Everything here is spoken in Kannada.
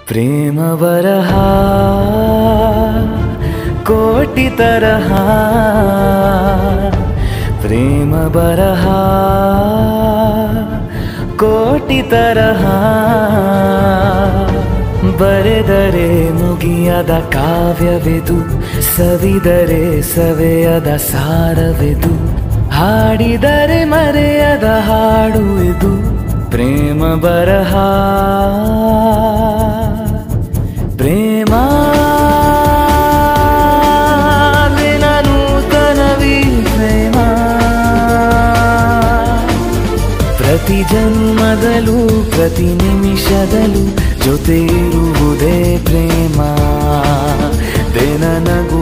ಪ್ರೇಮ ಬರಹ ಕೋಟಿ ತರಹ ಪ್ರೇಮ ಬರಹ ಕೋಟಿ ತರಹ ಬರೆದರೆ ಮುಗಿಯದ ಕಾವ್ಯವಿದು ಸವಿದರೆ ಸವೆಯದ ಸಾರವಿದು ಹಾಡಿದರೆ ಮರೆಯದ ಹಾಡು ಇದು ಪ್ರೇಮ ಬರಹ ಪ್ರೇಮ ದಿನ ನೂತನವಿ ಪ್ರೇಮ ಪ್ರತಿ ಜನ್ಮದಲ್ಲೂ ಪ್ರತಿ ನಿಮಿಷದಲ್ಲೂ ಜೊತೆ ಇರುವುದೇ ಪ್ರೇಮ ದಿನ ನಗು